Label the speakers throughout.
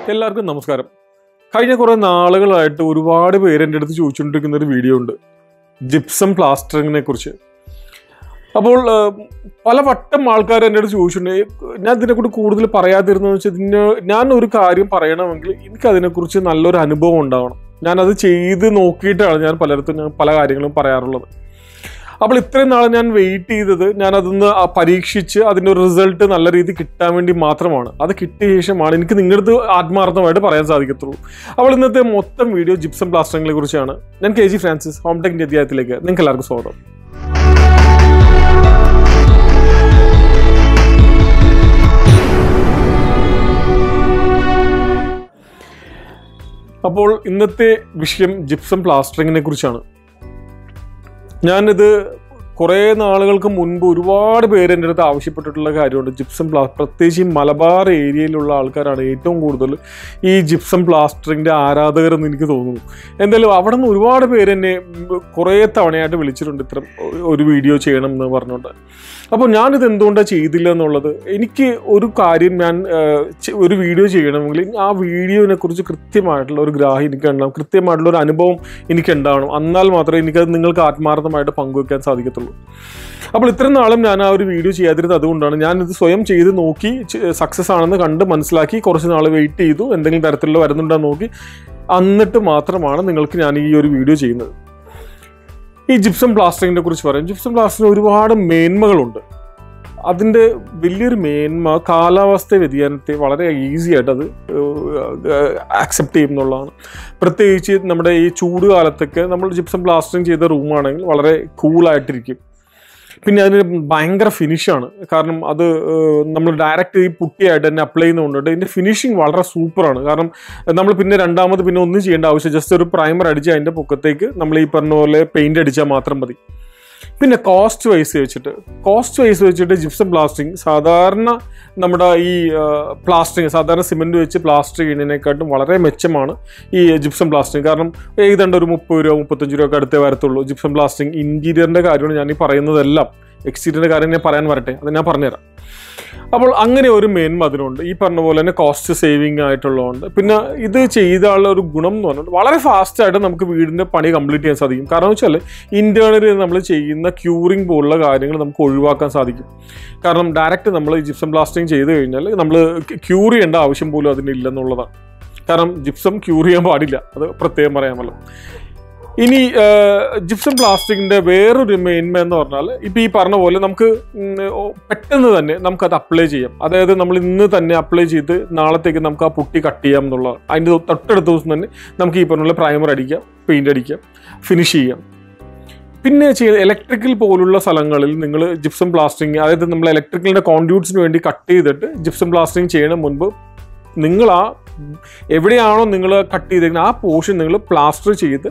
Speaker 1: എല്ലാവർക്കും നമസ്കാരം കഴിഞ്ഞ കുറേ നാളുകളായിട്ട് ഒരുപാട് പേര് എൻ്റെ അടുത്ത് ചോദിച്ചുകൊണ്ടിരിക്കുന്ന ഒരു വീഡിയോ ഉണ്ട് ജിപ്സം പ്ലാസ്റ്ററിങ്ങിനെ കുറിച്ച് അപ്പോൾ ആ, പല വട്ടം ആൾക്കാർ എൻ്റെ അടുത്ത് ചോദിച്ചിട്ടുണ്ട് "ഏ, ഞാൻ ഇതിനെക്കുറിച്ച് കൂടുതൽ പറയാതിരുന്നതെന്ന് വെച്ചാൽ ഇതിന് ഞാൻ ഒരു കാര്യം പറയണമെങ്കിൽ എനിക്ക് അതിനെക്കുറിച്ച് നല്ലൊരു അനുഭവം ഉണ്ടാവണം ഞാനത് ചെയ്ത് നോക്കിയിട്ടാണ് ഞാൻ പലയിടത്തും ഞാൻ പല കാര്യങ്ങളും പറയാറുള്ളത് അപ്പോൾ ഇത്രയും നാൾ ഞാൻ വെയിറ്റ് ചെയ്തത് ഞാൻ അതൊന്ന് ആ പരീക്ഷിച്ച് അതിൻ്റെ ഒരു റിസൾട്ട് നല്ല രീതിയിൽ കിട്ടാൻ വേണ്ടി മാത്രമാണ് അത് കിട്ടിയ ശേഷമാണ് എനിക്ക് നിങ്ങളുടെ അടുത്ത് ആത്മാർത്ഥമായിട്ട് പറയാൻ സാധിക്കത്തുള്ളൂ അപ്പോൾ ഇന്നത്തെ മൊത്തം വീഡിയോ ജിപ്സം പ്ലാസ്റ്ററിങ്ങിനെ കുറിച്ചാണ് ഞാൻ K G Francis home tech അധ്യായത്തിലേക്ക് നിങ്ങൾക്ക് എല്ലാവർക്കും സ്വാഗതം അപ്പോൾ ഇന്നത്തെ വിഷയം ജിപ്സം പ്ലാസ്റ്ററിങ്ങിനെ കുറിച്ചാണ് ഞാനിത് കുറേ നാളുകൾക്ക് മുൻപ് ഒരുപാട് പേര് എൻ്റെ അടുത്ത് ആവശ്യപ്പെട്ടിട്ടുള്ള കാര്യമുണ്ട് ജിപ്സം പ്ലാ പ്രത്യേകിച്ച് ഈ മലബാർ ഏരിയയിലുള്ള ആൾക്കാരാണ് ഏറ്റവും കൂടുതൽ ഈ ജിപ്സം പ്ലാസ്റ്ററിങ്ങിൻ്റെ ആരാധകർ എന്ന് എനിക്ക് തോന്നുന്നു എന്തായാലും അവിടെ നിന്ന് ഒരുപാട് പേര് എന്നെ കുറേ തവണയായിട്ട് വിളിച്ചിട്ടുണ്ട് ഇത്തരം ഒരു വീഡിയോ ചെയ്യണം എന്ന് പറഞ്ഞുകൊണ്ട് അപ്പോൾ ഞാനിത് എന്തുകൊണ്ടാണ് ചെയ്തില്ല എന്നുള്ളത് എനിക്ക് ഒരു കാര്യം ഞാൻ ആ, ചെ- ഒരു വീഡിയോ ചെയ്യണമെങ്കിൽ ആ വീഡിയോനെ കുറിച്ച് കൃത്യമായിട്ടുള്ള ഒരു ഗ്രാഹി എനിക്ക് ഉണ്ടാവും കൃത്യമായിട്ടുള്ള ഒരു അനുഭവം എനിക്ക് ഉണ്ടാവണം എന്നാൽ മാത്രമേ എനിക്കത് നിങ്ങൾക്ക് ആത്മാർത്ഥമായിട്ട് പങ്കുവെക്കാൻ സാധിക്കത്തുള്ളൂ അപ്പോൾ ഇത്രയും നാളും ഞാൻ ആ ഒരു വീഡിയോ ചെയ്യാതിരുന്നത് അതുകൊണ്ടാണ് ഞാനിത് സ്വയം ചെയ്ത് നോക്കി സക്സസ് ആണെന്ന് കണ്ട് മനസ്സിലാക്കി കുറച്ച് നാൾ വെയിറ്റ് ചെയ്തു എന്തെങ്കിലും തരത്തിലുള്ള വരുന്നുണ്ടോ എന്ന് നോക്കി എന്നിട്ട് മാത്രമാണ് നിങ്ങൾക്ക് ഞാൻ ഈ ഒരു വീഡിയോ ചെയ്യുന്നത് ഈ ജിപ്സം പ്ലാസ്റ്ററിങ്ങിനെ കുറിച്ച് പറയും ജിപ്സം പ്ലാസ്റ്ററിന് ഒരുപാട് മേന്മകളുണ്ട് അതിൻ്റെ വലിയൊരു മേന്മ കാലാവസ്ഥ വ്യതിയാനത്തെ വളരെ ഈസി ആയിട്ട് അത് ആക്സെപ്റ്റ് ചെയ്യും എന്നുള്ളതാണ് പ്രത്യേകിച്ച് നമ്മുടെ ഈ ചൂട് കാലത്തൊക്കെ നമ്മൾ ജിപ്സം പ്ലാസ്റ്ററിങ് ചെയ്ത റൂമാണെങ്കിൽ വളരെ കൂളായിട്ടിരിക്കും പിന്നെ അതിന് ഭയങ്കര ഫിനിഷാണ് കാരണം അത് നമ്മൾ ഡയറക്റ്റ് ഈ പുട്ടിയായിട്ട് തന്നെ അപ്ലൈ ചെയ്യുന്നതുകൊണ്ട് ഇതിൻ്റെ ഫിനിഷിങ് വളരെ സൂപ്പറാണ് കാരണം നമ്മൾ പിന്നെ രണ്ടാമത് പിന്നെ ഒന്നും ചെയ്യേണ്ട ആവശ്യം ജസ്റ്റ് ഒരു പ്രൈമർ അടിച്ച് അതിൻ്റെ പൊക്കത്തേക്ക് നമ്മൾ ഈ പറഞ്ഞ പോലെ പെയിന്റ് അടിച്ചാൽ മാത്രം മതി പിന്നെ കോസ്റ്റ് വൈസ് വെച്ചിട്ട് കോസ്റ്റ് വൈസ് വെച്ചിട്ട് ജിപ്സം പ്ലാസ്റ്ററിങ് സാധാരണ നമ്മുടെ ഈ പ്ലാസ്റ്ററിങ് സാധാരണ സിമെന്റ് വെച്ച് പ്ലാസ്റ്റർ ചെയ്യുന്നതിനെക്കാട്ടും വളരെ മെച്ചമാണ് ഈ ജിപ്സം പ്ലാസ്റ്ററിങ് കാരണം ഏതാണ്ട് ഒരു മുപ്പത് രൂപ മുപ്പത്തഞ്ച് രൂപ ഒക്കെ അടുത്തേ വരത്തുള്ളൂ ജിപ്സം പ്ലാസ്റ്ററിങ് ഇന്റീരിയറിന്റെ കാര്യമാണ് ഞാൻ ഈ പറയുന്നതെല്ലാം എക്സ്റ്റീരിയറിന്റെ കാര്യം ഞാൻ പറയാൻ വരട്ടെ അത് ഞാൻ പറഞ്ഞുതരാം അപ്പോൾ അങ്ങനെ ഒരു മേന്മ അതിനുണ്ട് ഈ പറഞ്ഞ പോലെ തന്നെ കോസ്റ്റ് സേവിങ് ആയിട്ടുള്ളതുകൊണ്ട് പിന്നെ ഇത് ചെയ്താലുള്ള ഒരു ഗുണം എന്ന് പറഞ്ഞാൽ വളരെ ഫാസ്റ്റ് ആയിട്ട് നമുക്ക് വീടിന്റെ പണി കംപ്ലീറ്റ് ചെയ്യാൻ സാധിക്കും കാരണം വെച്ചാൽ ഇന്റേണലി നമ്മൾ ചെയ്യുന്ന ക്യൂറിംഗ് പോലുള്ള കാര്യങ്ങൾ നമുക്ക് ഒഴിവാക്കാൻ സാധിക്കും കാരണം ഡയറക്റ്റ് നമ്മൾ ജിപ്സം ബ്ലാസ്റ്റിംഗ് ചെയ്ത് കഴിഞ്ഞാൽ നമ്മൾ ക്യൂർ ചെയ്യേണ്ട ആവശ്യം പോലും അതിനില്ലെന്നുള്ളതാണ് കാരണം ജിപ്സം ക്യൂർ ചെയ്യാൻ പാടില്ല അത് പ്രത്യേകം പറയാമല്ലോ ഇനി ജിപ്സം പ്ലാസ്റ്റിക്കിന്റെ വേറൊരു മേന്മ എന്ന് പറഞ്ഞാൽ ഇപ്പൊ ഈ പറഞ്ഞ പോലെ നമുക്ക് ഉം, ഓ, പെട്ടെന്ന് തന്നെ നമുക്ക് അത് അപ്ലൈ ചെയ്യാം അതായത് നമ്മൾ ഇന്ന് തന്നെ അപ്ലൈ ചെയ്ത് നാളത്തേക്ക് നമുക്ക് ആ പുട്ടി കട്ട് ചെയ്യാം എന്നുള്ളത് അതിന്റെ തൊട്ടടുത്ത ദിവസം തന്നെ നമുക്ക് ഈ പറഞ്ഞ പോലെ പ്രൈമർ അടിക്കാം പെയിന്റ് അടിക്കാം ഫിനിഷ് ചെയ്യാം പിന്നെ ചെയ്ത ഇലക്ട്രിക്കൽ പോലുള്ള സ്ഥലങ്ങളിൽ നിങ്ങൾ ജിപ്സം പ്ലാസ്റ്ററിങ് അതായത് നമ്മൾ ഇലക്ട്രിക്കലിന്റെ കോൺഡ്യൂട്ട്സിന് വേണ്ടി കട്ട് ചെയ്തിട്ട് ജിപ്സം പ്ലാസ്റ്ററിങ് ചെയ്യണ മുൻപ് നിങ്ങൾ ആ എവിടെയാണോ നിങ്ങൾ കട്ട് ചെയ്തിരിക്കുന്നത് ആ പോർഷൻ നിങ്ങൾ പ്ലാസ്റ്റർ ചെയ്ത്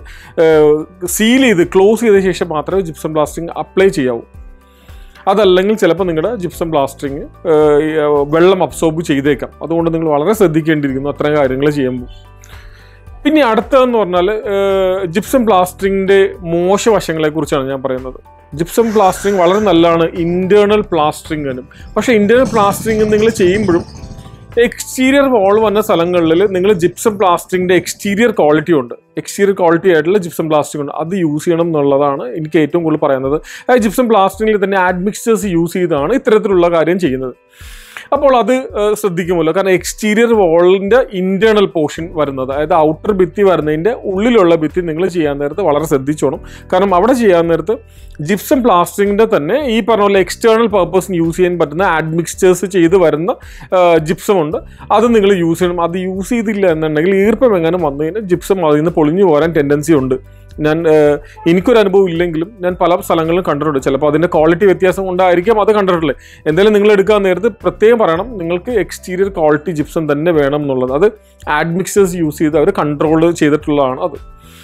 Speaker 1: സീൽ ചെയ്ത് ക്ലോസ് ചെയ്ത ശേഷം മാത്രമേ ജിപ്സം പ്ലാസ്റ്ററിങ് അപ്ലൈ ചെയ്യാവൂ അതല്ലെങ്കിൽ ചിലപ്പോൾ നിങ്ങളുടെ ജിപ്സം പ്ലാസ്റ്ററിങ് വെള്ളം അബ്സോർബ് ചെയ്തേക്കാം അതുകൊണ്ട് നിങ്ങൾ വളരെ ശ്രദ്ധിക്കേണ്ടിയിരിക്കുന്നു അത്തരം കാര്യങ്ങൾ ചെയ്യുമ്പോൾ പിന്നെ അടുത്തതെന്ന് പറഞ്ഞാൽ ജിപ്സം പ്ലാസ്റ്ററിങ്ങിൻ്റെ മോശവശങ്ങളെ കുറിച്ചാണ് ഞാൻ പറയുന്നത് ജിപ്സം പ്ലാസ്റ്ററിങ് വളരെ നല്ലതാണ് ഇന്റേണൽ പ്ലാസ്റ്ററിങ്ങിനും പക്ഷേ ഇന്റേണൽ പ്ലാസ്റ്ററിങ് നിങ്ങൾ ചെയ്യുമ്പോഴും എക്സ്റ്റീരിയർ വാൾ വന്ന സ്ഥലങ്ങളിൽ നിങ്ങൾ ജിപ്സം പ്ലാസ്റ്റിക്കിന്റെ എക്സ്റ്റീരിയർ ക്വാളിറ്റി ഉണ്ട് എക്സ്റ്റീരിയർ ക്വാളിറ്റി ആയിട്ടുള്ള ജിപ്സം പ്ലാസ്റ്റിക് ഉണ്ട് അത് യൂസ് ചെയ്യണം എന്നുള്ളതാണ് എനിക്ക് ഏറ്റവും കൂടുതൽ പറയുന്നത് ആ ജിപ്സം പ്ലാസ്റ്റിക്കിൽ തന്നെ ആഡ്മിക്സേഴ്സ് യൂസ് ചെയ്താണ് ഇത്തരത്തിലുള്ള കാര്യം ചെയ്യുന്നത് അപ്പോൾ അത് ഏഹ്, ശ്രദ്ധിക്കുമല്ലോ കാരണം എക്സ്റ്റീരിയർ വാളിന്റെ ഇന്റേണൽ പോർഷൻ വരുന്നത് അതായത് ഔട്ടർ ഭിത്തി വരുന്നതിന്റെ ഉള്ളിലുള്ള ഭിത്തി നിങ്ങൾ ചെയ്യാൻ നേരത്ത് വളരെ ശ്രദ്ധിച്ചോണം കാരണം അവിടെ ചെയ്യാൻ നേരത്ത് ജിപ്സം പ്ലാസ്റ്റിക്കിന്റെ തന്നെ ഈ പറഞ്ഞ പോലെ എക്സ്റ്റേണൽ പർപ്പസിന് യൂസ് ചെയ്യാൻ പറ്റുന്ന ആഡ്മിക്സ്റ്റേഴ്സ് ചെയ്ത് വരുന്ന ജിപ്സം ഉണ്ട് അത് നിങ്ങൾ യൂസ് ചെയ്യണം അത് യൂസ് ചെയ്തില്ല എന്നുണ്ടെങ്കിൽ ഈർപ്പം എങ്ങനെ വന്നു കഴിഞ്ഞാൽ ജിപ്സം അതിൽ നിന്ന് പൊളിഞ്ഞു പോരാൻ ടെൻഡൻസി ഉണ്ട് ഞാൻ ഏഹ്, എനിക്കൊരു അനുഭവം ഇല്ലെങ്കിലും ഞാൻ പല സ്ഥലങ്ങളിലും കണ്ടിട്ടുണ്ട് ചിലപ്പോൾ അതിന്റെ ക്വാളിറ്റി വ്യത്യാസം കൊണ്ടായിരിക്കാം അത് കണ്ടിട്ടുള്ളത് എന്തായാലും നിങ്ങൾ എടുക്കാൻ നേരത്ത് പ്രത്യേകം പറയണം നിങ്ങൾക്ക് എക്സ്റ്റീരിയർ ക്വാളിറ്റി ജിപ്സം തന്നെ വേണം എന്നുള്ളത് അത് ആഡ്മിക്സേഴ്സ് യൂസ് ചെയ്ത് അവർ കൺട്രോൾ ചെയ്തിട്ടുള്ളതാണ് അത്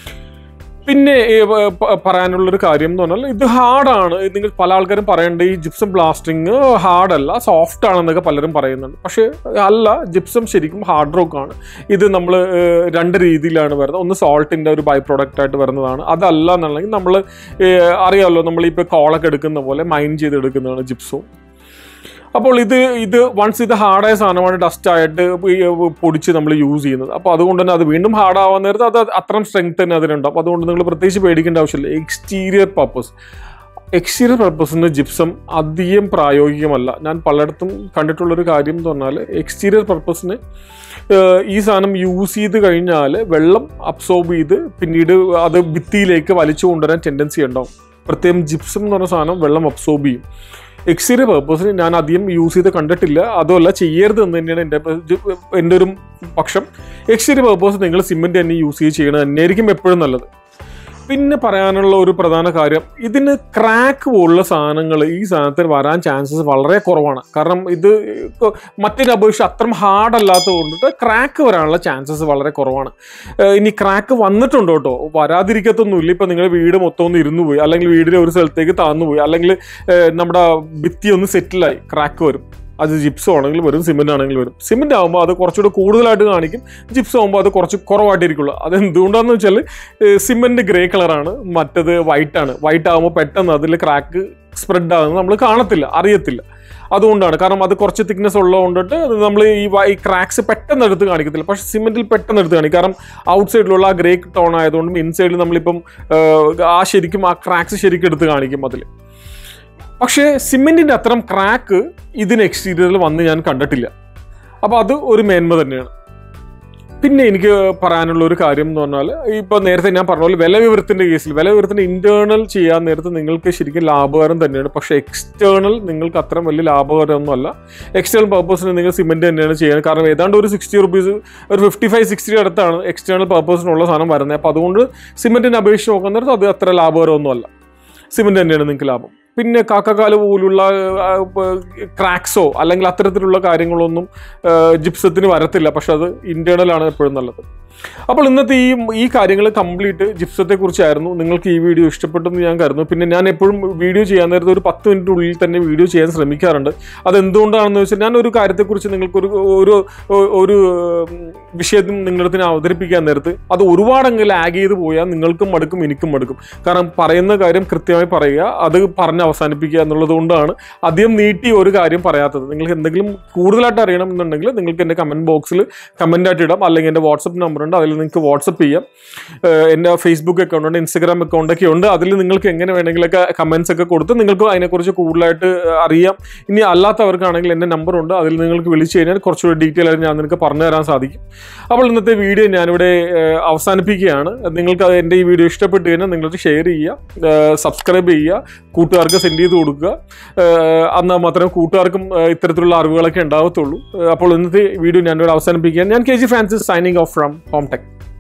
Speaker 1: പിന്നെ ഏ, പ- പ- പറയാനുള്ളൊരു കാര്യം എന്ന് പറഞ്ഞാൽ ഇത് ഹാർഡാണ് നിങ്ങൾ പല ആൾക്കാരും പറയേണ്ട ഈ ജിപ്സം പ്ലാസ്റ്ററിങ് ഹാർഡല്ല സോഫ്റ്റ് ആണെന്നൊക്കെ പലരും പറയുന്നുണ്ട് പക്ഷേ അല്ല ജിപ്സം ശരിക്കും ഹാർഡ് റോക്ക് ആണ് ഇത് നമ്മൾ രണ്ട് രീതിയിലാണ് വരുന്നത് ഒന്ന് സോൾട്ടിൻ്റെ ഒരു ബൈ പ്രോഡക്റ്റ് ആയിട്ട് വരുന്നതാണ് അതല്ല എന്നുണ്ടെങ്കിൽ നമ്മൾ അറിയാമല്ലോ നമ്മളിപ്പോൾ കോളൊക്കെ എടുക്കുന്ന പോലെ മൈൻ ചെയ്ത് എടുക്കുന്നതാണ് ജിപ്സവും അപ്പോൾ ഇത് ഇത് വൺസ് ഇത് ഹാർഡായ സാധനമാണ് ഡസ്റ്റ് ആയിട്ട് ഈ പൊടിച്ച് നമ്മൾ യൂസ് ചെയ്യുന്നത് അപ്പോൾ അതുകൊണ്ട് തന്നെ അത് വീണ്ടും ഹാർഡ് ആവാൻ നേരത്ത് അത് അത്രയും സ്ട്രെങ്ത് തന്നെ അതിനുണ്ട് അപ്പോൾ അതുകൊണ്ട് നിങ്ങൾ പ്രത്യേകിച്ച് പേടിക്കേണ്ട ആവശ്യമില്ല എക്സ്റ്റീരിയർ പർപ്പസ് എക്സ്റ്റീരിയർ പർപ്പസിന് ജിപ്സം അധികം പ്രായോഗികമല്ല ഞാൻ പലയിടത്തും കണ്ടിട്ടുള്ളൊരു കാര്യം എന്ന് പറഞ്ഞാൽ എക്സ്റ്റീരിയർ പർപ്പസിന് ഈ സാധനം യൂസ് ചെയ്ത് കഴിഞ്ഞാൽ വെള്ളം അബ്സോർബ് ചെയ്ത് പിന്നീട് അത് ഭിത്തിയിലേക്ക് വലിച്ചു കൊണ്ടുവരാൻ ടെൻഡൻസി ഉണ്ടാവും പ്രത്യേകം ജിപ്സം എന്ന് പറഞ്ഞ സാധനം വെള്ളം അബ്സോർബ് ചെയ്യും എക്സ്റ്റീരിയർ പർപ്പസിന് ഞാൻ അധികം യൂസ് ചെയ്ത് കണ്ടിട്ടില്ല അതുമല്ല ചെയ്യരുത് എന്ന് തന്നെയാണ് എൻ്റെ എൻ്റെ ഒരു പക്ഷം എക്സ്റ്റീരിയർ പർപ്പസ് നിങ്ങൾ സിമെൻറ്റ് തന്നെ യൂസ് ചെയ്ത് ചെയ്യണത് തന്നെയായിരിക്കും എപ്പോഴും നല്ലത് പിന്നെ പറയാനുള്ള ഒരു പ്രധാന കാര്യം ഇതിന് ക്രാക്ക് പോലുള്ള സാധനങ്ങൾ ഈ സാധനത്തിന് വരാൻ ചാൻസസ് വളരെ കുറവാണ് കാരണം ഇത് മറ്റൊരു അപേക്ഷിച്ച് അത്രയും ഹാർഡ് അല്ലാത്തത് കൊണ്ടിട്ട് ക്രാക്ക് വരാനുള്ള ചാൻസസ് വളരെ കുറവാണ് ഏഹ് ഇനി ക്രാക്ക് വന്നിട്ടുണ്ടോ കേട്ടോ വരാതിരിക്കത്തൊന്നുമില്ല ഇപ്പം നിങ്ങളുടെ വീട് മൊത്തം ഒന്ന് ഇരുന്നു പോയി അല്ലെങ്കിൽ വീടിൻ്റെ ഒരു സ്ഥലത്തേക്ക് താന്നു പോയി അല്ലെങ്കിൽ ഏഹ് നമ്മുടെ ഭിത്തി ഒന്ന് സെറ്റിലായി ക്രാക്ക് വരും അത് ജിപ്സം ആണെങ്കിലും വരും സിമെന്റ് ആണെങ്കിലും വരും സിമെന്റ് ആകുമ്പോൾ അത് കുറച്ചുകൂടെ കൂടുതലായിട്ട് കാണിക്കും ജിപ്സം ആകുമ്പോൾ അത് കുറച്ച് കുറവായിട്ടിരിക്കുള്ളൂ അത് എന്തുകൊണ്ടാന്ന് വെച്ചാൽ സിമെന്റ് ഗ്രേ കളറാണ് മറ്റത് വൈറ്റ് ആണ് വൈറ്റ് ആകുമ്പോൾ പെട്ടെന്ന് അതിൽ ക്രാക്ക് സ്പ്രെഡ് ആകുന്നത് നമ്മൾ കാണത്തില്ല അറിയത്തില്ല അതുകൊണ്ടാണ് കാരണം അത് കുറച്ച് തിക്നെസ് ഉള്ളത് കൊണ്ടിട്ട് നമ്മൾ ഈ വൈ ക്രാക്സ് പെട്ടെന്ന് എടുത്ത് കാണിക്കത്തില്ല പക്ഷെ സിമെന്റിൽ പെട്ടെന്ന് എടുത്ത് കാണിക്കും കാരണം ഔട്ട് സൈഡിലുള്ള ആ ഗ്രേ ടോൺ ആയതുകൊണ്ടും ഇൻസൈഡിൽ നമ്മളിപ്പം ഏഹ്, ആ ശരിക്കും ആ ക്രാക്സ് ശരിക്കും എടുത്ത് കാണിക്കും അതിൽ പക്ഷേ സിമെന്റിന്റെ അത്തരം ക്രാക്ക് ഇതിന് എക്സ്റ്റീരിയറിൽ വന്ന് ഞാൻ കണ്ടിട്ടില്ല അപ്പോൾ അത് ഒരു മേന്മ തന്നെയാണ് പിന്നെ എനിക്ക് പറയാനുള്ള ഒരു കാര്യം എന്ന് പറഞ്ഞാൽ ഇപ്പോൾ നേരത്തെ ഞാൻ പറഞ്ഞ പോലെ വില വിവരത്തിന്റെ കേസിൽ വില വിവരത്തിന്റെ ഇന്റേണൽ ചെയ്യാൻ നേരത്ത് നിങ്ങൾക്ക് ശരിക്കും ലാഭകരം തന്നെയാണ് പക്ഷേ എക്സ്റ്റേണൽ നിങ്ങൾക്ക് അത്ര വലിയ ലാഭകരമൊന്നുമല്ല എക്സ്റ്റേണൽ പർപ്പസിന് നിങ്ങൾ സിമെന്റ് തന്നെയാണ് ചെയ്യുന്നത് കാരണം ഏതാണ്ട് ഒരു സിക്സ്റ്റി റുപ്പീസ് ഒരു ഫിഫ്റ്റി ഫൈവ് സിക്സ്റ്റി അടുത്താണ് എക്സ്റ്റേണൽ പർപ്പസിനുള്ള സാധനം വരുന്നത് അപ്പോൾ അതുകൊണ്ട് സിമെന്റിനെ അപേക്ഷിച്ച് നോക്കുന്ന നേരത്ത് അത് അത്ര ലാഭകരമൊന്നുമല്ല സിമെന്റ് തന്നെയാണ് നിങ്ങൾക്ക് ലാഭം പിന്നെ കാക്കക്കാല് പോലുള്ള ക്രാക്സോ അല്ലെങ്കിൽ അത്തരത്തിലുള്ള കാര്യങ്ങളൊന്നും ജിപ്സത്തിന് വരത്തില്ല പക്ഷെ അത് ഇന്റേണൽ ആണ് എപ്പോഴും നല്ലത് അപ്പോൾ ഇന്നത്തെ ഈ ഈ കാര്യങ്ങൾ കംപ്ലീറ്റ് ജിപ്സത്തെ കുറിച്ചായിരുന്നു നിങ്ങൾക്ക് ഈ വീഡിയോ ഇഷ്ടപ്പെട്ടെന്ന് ഞാൻ കരുതുന്നു പിന്നെ ഞാൻ എപ്പോഴും വീഡിയോ ചെയ്യാൻ നേരത്തെ ഒരു പത്ത് മിനിറ്റിനുള്ളിൽ തന്നെ വീഡിയോ ചെയ്യാൻ ശ്രമിക്കാറുണ്ട് അത് എന്തുകൊണ്ടാണെന്ന് വെച്ചാൽ ഞാൻ ഒരു കാര്യത്തെക്കുറിച്ച് നിങ്ങൾക്കൊരു ഒരു ഒരു ഉം, വിഷയത്തിൽ നിങ്ങളുടെ അവതരിപ്പിക്കാൻ നേരത്ത് അത് ഒരുപാടങ്ങ് ലാഗ് ചെയ്ത് പോയാൽ നിങ്ങൾക്കും മടുക്കും എനിക്കും മടുക്കും കാരണം പറയുന്ന കാര്യം കൃത്യമായി പറയുക അത് പറഞ്ഞ് അവസാനിപ്പിക്കുക എന്നുള്ളത് കൊണ്ടാണ് അധികം നീട്ടി ഒരു കാര്യം പറയാത്തത് നിങ്ങൾക്ക് എന്തെങ്കിലും കൂടുതലായിട്ട് അറിയണം എന്നുണ്ടെങ്കിൽ നിങ്ങൾക്ക് എൻ്റെ കമൻറ്റ് ബോക്സിൽ കമൻ്റ് ആയിട്ട് ഇടാം അല്ലെങ്കിൽ എൻ്റെ വാട്സപ്പ് നമ്പർ ഉണ്ട് അതിൽ നിങ്ങൾക്ക് വാട്സപ്പ് ചെയ്യാം ഏഹ് എൻ്റെ ഫേസ്ബുക്ക് അക്കൗണ്ട് ഉണ്ട് ഇൻസ്റ്റാഗ്രാം അക്കൗണ്ട് ഒക്കെ ഉണ്ട് അതിൽ നിങ്ങൾക്ക് എങ്ങനെ വേണമെങ്കിലൊക്കെ കമൻസ് ഒക്കെ കൊടുത്ത് നിങ്ങൾക്ക് അതിനെക്കുറിച്ച് കൂടുതലായിട്ട് ഏഹ് അറിയാം ഇനി അല്ലാത്തവർക്കാണെങ്കിൽ എൻ്റെ നമ്പർ ഉണ്ട് അതിൽ നിങ്ങൾക്ക് വിളിച്ചു കഴിഞ്ഞാൽ കുറച്ചുകൂടി ഡീറ്റെയിൽ ആയിട്ട് ഞാൻ നിങ്ങൾക്ക് പറഞ്ഞു തരാൻ സാധിക്കും അപ്പോൾ ഇന്നത്തെ വീഡിയോ ഞാനിവിടെ ഏഹ് അവസാനിപ്പിക്കുകയാണ് നിങ്ങൾക്ക് അത് എൻ്റെ ഈ വീഡിയോ ഇഷ്ടപ്പെട്ട് കഴിഞ്ഞാൽ നിങ്ങൾക്ക് ഷെയർ ചെയ്യുക സബ്സ്ക്രൈബ് ചെയ്യുക കൂട്ടുകാർക്ക് സെൻഡ് ചെയ്ത് കൊടുക്കുക ഏഹ് എന്നാൽ മാത്രമേ കൂട്ടുകാർക്കും ഏഹ് ഇത്തരത്തിലുള്ള അറിവുകളൊക്കെ ഉണ്ടാവത്തുള്ളൂ ഏഹ് അപ്പോൾ ഇന്നത്തെ വീഡിയോ ഞാനിവിടെ അവസാനിപ്പിക്കുകയാണ് ഞാൻ K G Francis signing off from home tech